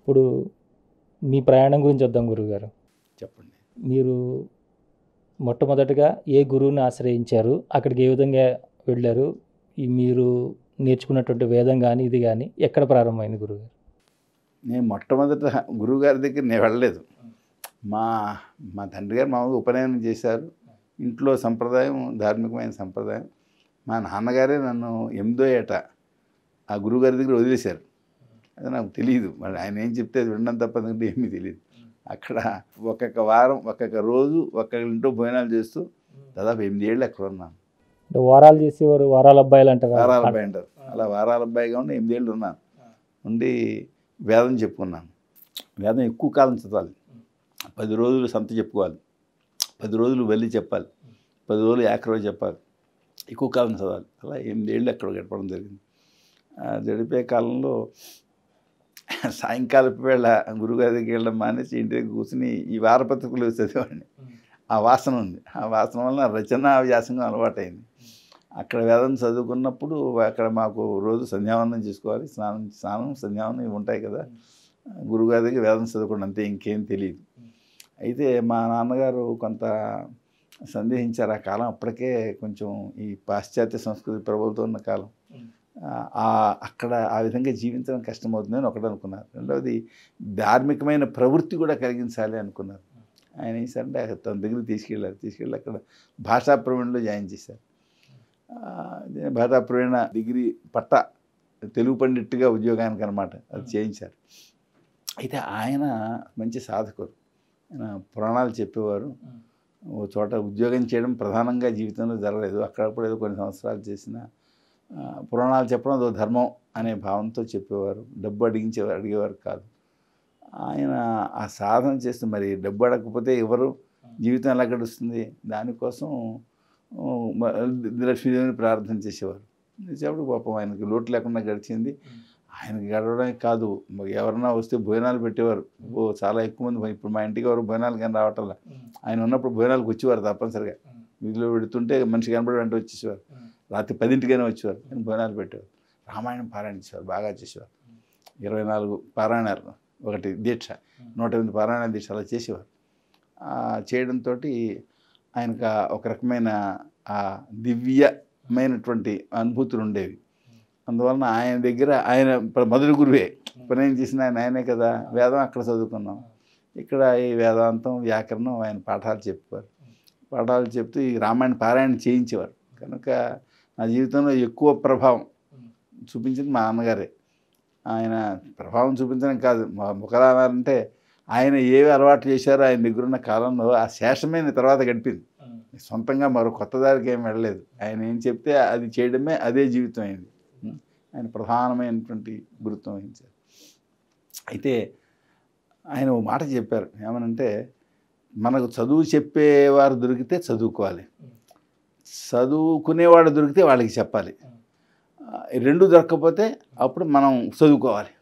ఇప్పుడు మీ ప్రయాణం గురించి వద్దాం గురువుగారు చెప్పండి మీరు మొట్టమొదటగా ఏ గురువుని ఆశ్రయించారు అక్కడికి ఏ విధంగా వెళ్ళారు ఈ మీరు నేర్చుకున్నటువంటి వేదం కానీ ఇది కానీ ఎక్కడ ప్రారంభమైంది గురువుగారు నేను మొట్టమొదట గురువుగారి దగ్గర నేను వెళ్ళలేదు మా మా తండ్రి గారు మామూలుగా ఉపనయనం చేశారు ఇంట్లో సంప్రదాయం ధార్మికమైన సంప్రదాయం మా నాన్నగారే నన్ను ఎనిమిదో ఏట ఆ గురువుగారి దగ్గర వదిలేశారు అది నాకు తెలియదు మరి ఆయన ఏం చెప్తే అది వినడం తప్ప ఎందుకంటే ఏమీ తెలియదు అక్కడ ఒక్కొక్క వారం ఒక్కొక్క రోజు ఒక్కొక్క ఇంట్లో భోజనాలు చేస్తూ దాదాపు ఎనిమిది ఏళ్ళు అక్కడ ఉన్నాను అంటే వారాలు చేసేవారు వారాల అబ్బాయిలు అంటారు వారాల అబ్బాయి అంటారు అలా వారాల అబ్బాయిగా ఉండి ఎనిమిదేళ్ళు ఉన్నాను ఉండి వేదం చెప్పుకున్నాను వేదం ఎక్కువ కాలం చదవాలి పది రోజులు సంత చెప్పుకోవాలి పది రోజులు వెళ్ళి చెప్పాలి పది రోజులు ఏకరోజు చెప్పాలి ఎక్కువ కాలం చదవాలి అలా ఎనిమిదేళ్ళు అక్కడ గడపడం జరిగింది ఆ గడిపే కాలంలో సాయంకాలపు వేళ గురుగారి దగ్గరికి వెళ్ళడం మానేసి ఇంటి దగ్గర కూర్చుని ఈ వారపత్రికలు చదివాడిని ఆ వాసన ఉంది ఆ వాసన వల్ల రచనా వ్యాసంగం అలవాటైంది అక్కడ వేదం చదువుకున్నప్పుడు అక్కడ మాకు రోజు సంధ్యావందనం చేసుకోవాలి స్నానం స్నానం సంధ్యావందనం ఇవి ఉంటాయి కదా గురుగారి దగ్గర వేదం చదువుకోండి అంతే ఇంకేం తెలియదు అయితే మా నాన్నగారు కొంత సందేహించారు ఆ కాలం అప్పటికే కొంచెం ఈ పాశ్చాత్య సంస్కృతి ప్రబలుతో ఉన్న కాలం ఆ అక్కడ ఆ విధంగా జీవించడం కష్టమవుతుందని ఒకటి అనుకున్నారు రెండవది ధార్మికమైన ప్రవృత్తి కూడా కలిగించాలి అనుకున్నారు ఆయన ఏం చేశారంటే అక్కడ తన దగ్గరికి తీసుకెళ్ళారు తీసుకెళ్ళి అక్కడ భాషా ప్రవీణలో జాయిన్ చేశారు ఆ, అదే భాషా ప్రవీణ డిగ్రీ పట్ట తెలుగు పండిట్టుగా ఉద్యోగానికి అనమాట అది చేయించారు అయితే ఆయన మంచి సాధకుడు ఆయన పురాణాలు చెప్పేవారు ఓ చోట ఉద్యోగం చేయడం ప్రధానంగా జీవితంలో జరగలేదు అక్కడప్పుడు ఏదో కొన్ని సంవత్సరాలు చేసిన ఆ, పురాణాలు చెప్పడం అదో ధర్మం అనే భావంతో చెప్పేవారు డబ్బు అడిగించేవారు అడిగేవారు కాదు ఆయన ఆ సాధన చేస్తూ మరి డబ్బు అడగకపోతే ఎవరు జీవితం ఎలా గడుస్తుంది దానికోసం ఆ, మ- లక్ష్మీదేవిని ప్రార్థన చేసేవారు చేసేప్పుడు పాపం ఆయనకి లోటు లేకుండా గడిచింది ఆయనకి గడవడమే కాదు మరి ఎవరన్నా వస్తే భోజనాలు పెట్టేవారు ఓ చాలా ఎక్కువ మంది ఇప్పుడు మా ఇంటికి ఎవరు భోజనాలు కానీ రావటంలా ఆయన ఉన్నప్పుడు భోజనాలకు వచ్చేవారు తప్పనిసరిగా వీధిలో పెడుతుంటే మనిషి కనబడి వెంట వచ్చేసేవారు రాత్రి పదింటికైనా వచ్చేవారు నేను భోజనాలు పెట్టేవారు రామాయణం పారాయణ చేసేవారు బాగా చేసేవారు ఇరవై నాలుగు పారాయణాలు ఒకటి దీక్ష నూట ఎనిమిది పారాయణ దీక్ష అలా చేసేవారు ఆ, చేయడంతో ఆయనకు ఆ ఒక రకమైన ఆ దివ్యమైనటువంటి అనుభూతులు ఉండేవి అందువలన ఆయన దగ్గర ఆయన ప్ర- మొదటి గురువే ఉపనయనం చేసిన ఆయన ఆయనే కదా వేదం అక్కడ చదువుకున్నాం ఇక్కడ ఈ వేదాంతం వ్యాకరణం ఆయన పాఠాలు చెప్పేవారు పాఠాలు చెప్తూ ఈ రామాయణ పారాయణ చేయించేవారు కనుక నా జీవితంలో ఎక్కువ ప్రభావం చూపించింది మా నాన్నగారే ఆయన ప్రభావం చూపించడం కాదు మా ముఖరాలంటే ఆయన ఏవి అలవాటు చేశారో ఆయన దగ్గర ఉన్న కాలంలో ఆ శేషమైన తర్వాత గడిపింది సొంతంగా మరో కొత్త దారికి ఏం వెళ్ళలేదు ఆయన ఏం చెప్తే అది చేయడమే అదే జీవితం అయింది ఉం. ఆయన ప్రధానమైనటువంటి గురుత్వం వహించారు అయితే ఆయన ఓ మాట చెప్పారు ఏమనంటే మనకు చదువు చెప్పేవారు దొరికితే చదువుకోవాలి చదువుకునేవాడు దొరికితే వాళ్ళకి చెప్పాలి ఆ, ఈ రెండు దొరకకపోతే అప్పుడు మనం చదువుకోవాలి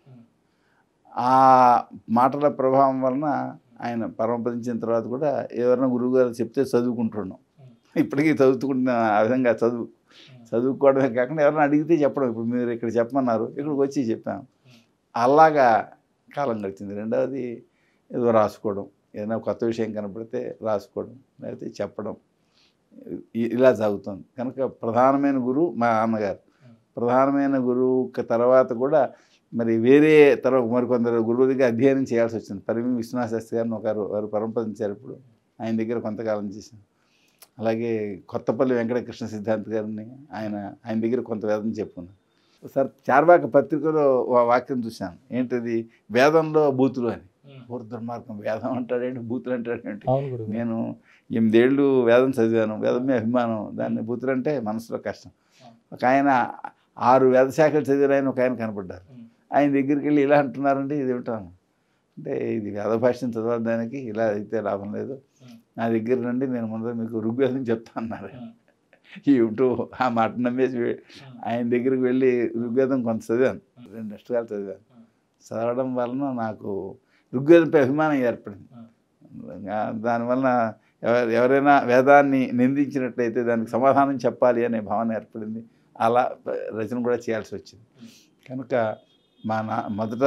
ఆ మాటల ప్రభావం వలన ఆయన పరమపదించిన తర్వాత కూడా ఎవరైనా గురువుగారు చెప్తే చదువుకుంటున్నాం ఇప్పటికీ చదువుకుంటున్న ఆ విధంగా చదువు చదువుకోవడమే కాకుండా ఎవరైనా అడిగితే చెప్పడం ఇప్పుడు మీరు ఇక్కడ చెప్పమన్నారు ఇక్కడికి వచ్చి చెప్పాం అలాగా కాలం గడిచింది రెండవది ఏదో రాసుకోవడం ఏదైనా కొత్త విషయం కనపడితే రాసుకోవడం లేకపోతే చెప్పడం ఇ- ఇలా సాగుతుంది కనుక ప్రధానమైన గురువు మా నాన్నగారు ప్రధానమైన గురువు తర్వాత కూడా మరి వేరే తర్వాత మరికొందరు గురువు దగ్గర అధ్యయనం చేయాల్సి వచ్చింది పరిమి విశ్వనాథ శాస్త్రి గారిని ఒకరు వారు పరంపదించారు ఇప్పుడు ఆయన దగ్గర కొంతకాలం చేశాను అలాగే కొత్తపల్లి వెంకటకృష్ణ సిద్ధాంత్ గారిని ఆయన ఆయన దగ్గర కొంత వేదం చెప్పుకున్నాను సార్ చార్వాక పత్రికలో ఓ వాక్యం చూశాను ఏంటది వేదంలో బూతులు అని పూర్వ దుర్మార్గం వేదం అంటాడేంటి బూతులు అంటాడేంటి అవును గురువు నేను ఎనిమిదేళ్ళు వేదం చదివాను వేదం మీద అభిమానం దాన్ని బూతులు అంటే మనసులో కష్టం ఒక ఆయన ఆరు వేద శాఖలు చదివారు ఆయన ఒక ఆయన కనపడ్డారు ఆయన దగ్గరికి వెళ్ళి ఇలా అంటున్నారంటే ఇది వింటాను అంటే ఇది వేద భాషను చదవడానికి ఇలా అయితే లాభం లేదు నా దగ్గర నుండి నేను ముందర మీకు ఋగ్వేదం చెప్తా అన్నారు ఏమిటో ఆ మాట నమ్మేసి వె- ఆయన దగ్గరికి వెళ్ళి ఋగ్వేదం కొంత చదివాను రెండు అష్టకాలు చదివాను చదవడం వలన నాకు ఋగ్వేదంపై అభిమానం ఏర్పడింది ఇంకా దానివల్ల ఎవ- ఎవరైనా వేదాన్ని నిందించినట్లయితే దానికి సమాధానం చెప్పాలి అనే భావన ఏర్పడింది అలా రచన కూడా చేయాల్సి వచ్చింది కనుక మా నా మొదట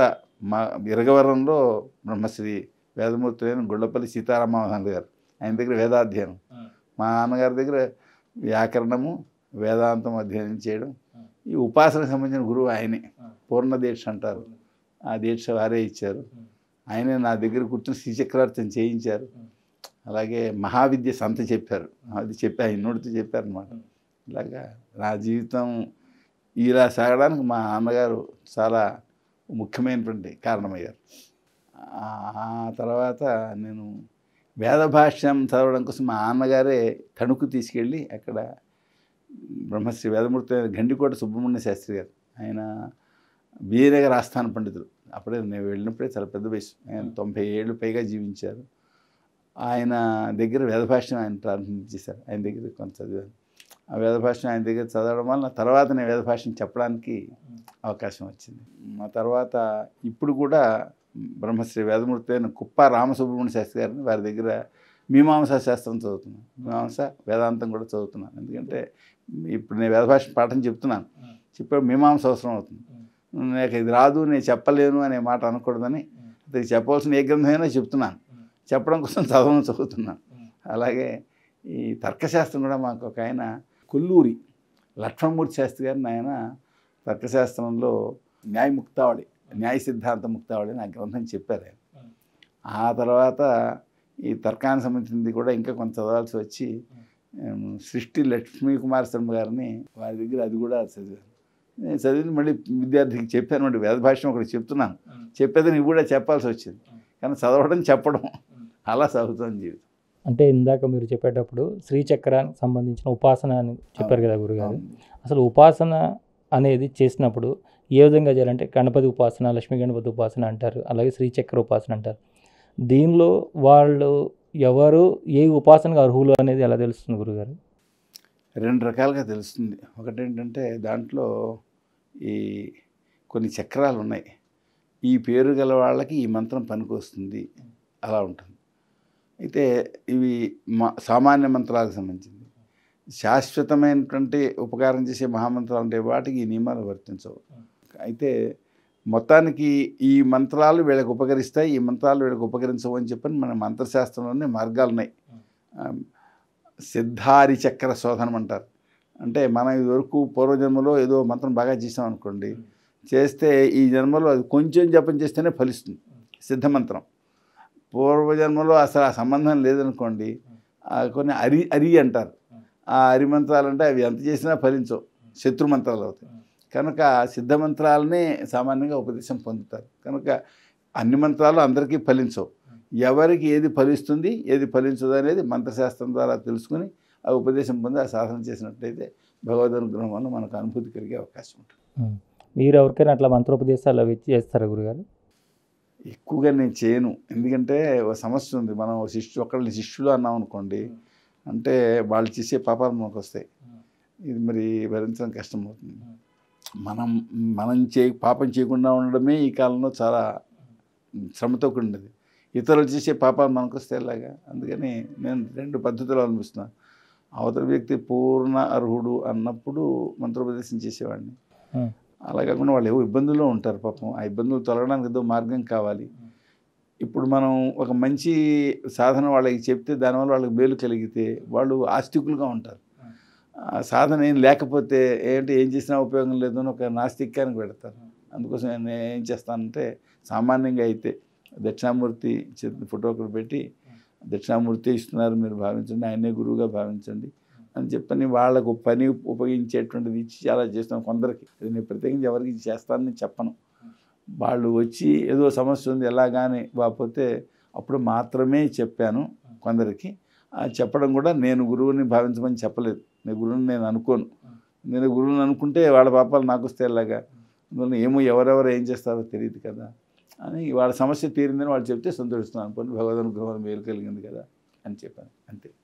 మా ఇరగవరంలో బ్రహ్మశ్రీ వేదమూర్తి అయిన గుళ్ళపల్లి సీతారామమోహన్ గారు ఆయన దగ్గర వేదాధ్యయనం మా నాన్నగారి దగ్గర వ్యాకరణము వేదాంతం అధ్యయనం చేయడం ఈ ఉపాసనకు సంబంధించిన గురువు ఆయనే పూర్ణ దీక్ష అంటారు ఆ దీక్ష వారే ఇచ్చారు ఆయనే నా దగ్గర కూర్చొని శ్రీచక్రార్థం చేయించారు అలాగే మహావిద్య సంత చెప్పారు అది చెప్పి ఆయన నోటితో చెప్పారు అనమాట ఇలాగా నా జీవితం ఇలా సాగడానికి మా నాన్నగారు చాలా ముఖ్యమైనటువంటి కారణమయ్యారు ఆ తర్వాత నేను వేద భాష్యం చదవడం కోసం మా నాన్నగారే తణుకు తీసుకెళ్ళి అక్కడ బ్రహ్మశ్రీ వేదమూర్తి అయిన గండికోట సుబ్రహ్మణ్య శాస్త్రి గారు ఆయన విజయనగర ఆస్థాన పండితులు అప్పుడే నేను వెళ్ళినప్పుడే చాలా పెద్ద వయసు ఆయన తొంభై ఏళ్ళు పైగా జీవించారు ఆయన దగ్గర వేదభాష్యం ఆయన ప్రారంభించేశారు ఆయన దగ్గర కొంత చదివాను ఆ వేదభాష్యం ఆయన దగ్గర చదవడం వల్ల తర్వాత నేను వేదభాష్యం చెప్పడానికి అవకాశం వచ్చింది ఆ తర్వాత ఇప్పుడు కూడా బ్రహ్మశ్రీ వేదమూర్తి అయిన కుప్ప రామసుబ్రహ్మణ్య శాస్త్రి గారిని వారి దగ్గర మీమాంసా శాస్త్రం చదువుతున్నాను మీమాంస వేదాంతం కూడా చదువుతున్నాను ఎందుకంటే ఇప్పుడు నేను వేదభాష పాఠం చెప్తున్నాను చెప్పే మీమాంస అవసరం అవుతుంది నాకు ఇది రాదు నేను చెప్పలేను అనే మాట అనకూడదని అది చెప్పవలసిన ఏ గ్రంథమైనా చెప్తున్నాను చెప్పడం కోసం చదవడం చదువుతున్నాను అలాగే ఈ తర్కశాస్త్రం కూడా మాకు ఒక ఆయన కొల్లూరి లక్ష్మణమూర్తి శాస్త్రి గారిని ఆయన తర్కశాస్త్రంలో న్యాయముక్తావళి న్యాయ సిద్ధాంత ముక్తావళి నా గ్రంథం చెప్పారు ఆయన ఆ తర్వాత ఈ తర్కానికి సంబంధించింది కూడా ఇంకా కొంత చదవాల్సి వచ్చి ఉమ్, సృష్టి లక్ష్మీ కుమార్ శర్మ గారిని వారి దగ్గర అది కూడా చదివాను నేను చదివింది మళ్ళీ విద్యార్థికి చెప్పాను మళ్ళీ వేద భాషను ఒకటి చెప్తున్నాను చెప్పేది నీవు కూడా చెప్పాల్సి వచ్చింది కానీ చదవడం చెప్పడం అలా సాగుతుంది జీవితం అంటే ఇందాక మీరు చెప్పేటప్పుడు శ్రీచక్రానికి సంబంధించిన ఉపాసన అని చెప్పారు కదా గురుగారు అసలు ఉపాసన అనేది చేసినప్పుడు ఏ విధంగా చేయాలంటే గణపతి ఉపాసన లక్ష్మీ గణపతి ఉపాసన అంటారు అలాగే శ్రీచక్ర ఉపాసన అంటారు దీనిలో వాళ్ళు ఎవరు ఏ ఉపాసనకు అర్హులు అనేది ఎలా తెలుస్తుంది గురుగారు రెండు రకాలుగా తెలుస్తుంది ఒకటేంటంటే దాంట్లో ఈ కొన్ని చక్రాలు ఉన్నాయి ఈ పేరు గల వాళ్ళకి ఈ మంత్రం పనికొస్తుంది అలా ఉంటుంది అయితే ఇవి మా సామాన్య మంత్రాలకు సంబంధించింది శాశ్వతమైనటువంటి ఉపకారం చేసే మహామంత్రాలు అంటే వాటికి ఈ నియమాలు వర్తించవు అయితే మొత్తానికి ఈ మంత్రాలు వీళ్ళకి ఉపకరిస్తాయి ఈ మంత్రాలు వీళ్ళకి ఉపకరించవు అని చెప్పని మన మంత్రశాస్త్రంలోనే మార్గాలు ఉన్నాయి ఆ, సిద్ధారి చక్ర శోధనం అంటారు అంటే మనం ఇదివరకు పూర్వజన్మలో ఏదో మంత్రం బాగా చేసాం అనుకోండి చేస్తే ఈ జన్మలో అది కొంచెం జపం చేస్తేనే ఫలిస్తుంది సిద్ధమంత్రం పూర్వజన్మలో అసలు ఆ సంబంధం లేదనుకోండి ఆ కొన్ని అరి అరి అంటారు ఆ అరి మంత్రాలు అంటే అవి ఎంత చేసినా ఫలించవు శత్రు మంత్రాలు అవుతాయి కనుక సిద్ధ మంత్రాలనే సామాన్యంగా ఉపదేశం పొందుతారు కనుక అన్ని మంత్రాలు అందరికీ ఫలించవు ఎవరికి ఏది ఫలిస్తుంది ఏది ఫలించదు అనేది మంత్రశాస్త్రం ద్వారా తెలుసుకుని ఆ ఉపదేశం పొంది ఆ సాధన చేసినట్లయితే భగవద్ అనుగ్రహం వల్ల మనకు అనుభూతి కలిగే అవకాశం ఉంటుంది ఉం. మీరు ఎవరికైనా అట్లా మంత్రోపదేశాలు అవి చేస్తారా గురుగారు ఎక్కువగా నేను చేయను ఎందుకంటే ఒక సమస్య ఉంది మనం ఓ శిష్యు ఒకళ్ళని శిష్యులు అన్నాం అనుకోండి అంటే వాళ్ళు చేసే పాపాలు మనకు వస్తాయి ఇది మరి భరించడం కష్టమవుతుంది మనం మనం చే పాపం చేయకుండా ఉండడమే ఈ కాలంలో చాలా శ్రమతో కూడినది ఇతరులు చేసే పాపాలు మనకు వస్తే ఎలాగా అందుకని నేను రెండు పద్ధతులు అనిపిస్తున్నాను అవతల వ్యక్తి పూర్ణ అర్హుడు అన్నప్పుడు మంత్రోపదేశం చేసేవాడిని ఉం. అలా కాకుండా వాళ్ళు ఏవో ఇబ్బందుల్లో ఉంటారు పాపం ఆ ఇబ్బందులు తొలగడానికి ఏదో మార్గం కావాలి ఇప్పుడు మనం ఒక మంచి సాధన వాళ్ళకి చెప్తే దానివల్ల వాళ్ళకి మేలు కలిగితే వాళ్ళు ఆస్తికులుగా ఉంటారు ఆ సాధన ఏం లేకపోతే ఏంటి ఏం చేసినా ఉపయోగం లేదు అని ఒక నాస్తిక్యానికి పెడతారు అందుకోసం నేను ఏం చేస్తానంటే సామాన్యంగా అయితే దక్షిణామూర్తి చి- ఫోటో ఒకటి పెట్టి దక్షిణామూర్తి ఇస్తున్నారు మీరు భావించండి ఆయనే గురువుగా భావించండి అని చెప్పని వాళ్ళకు పని ఉపయోగించేటువంటిది ఇచ్చి చాలా చేస్తాం కొందరికి అది నేను ప్రత్యేకించి ఎవరికి చేస్తానని చెప్పను వాళ్ళు వచ్చి ఏదో సమస్య ఉంది ఎలాగానే కాకపోతే అప్పుడు మాత్రమే చెప్పాను కొందరికి ఆ చెప్పడం కూడా నేను గురువుని భావించమని చెప్పలేదు నేను గురువుని నేను అనుకోను నేను గురువుని అనుకుంటే వాళ్ళ పాపాలు నాకు వస్తే ఎలాగా అందువల్ల ఏమో ఎవరెవరు ఏం చేస్తారో తెలియదు కదా అని వాళ్ళ సమస్య తీరిందని వాళ్ళు చెప్తే సంతోషిస్తున్నాను అనుకోండి భగవద్ అనుగ్రహం మేలు కలిగింది కదా అని చెప్పాను అంతే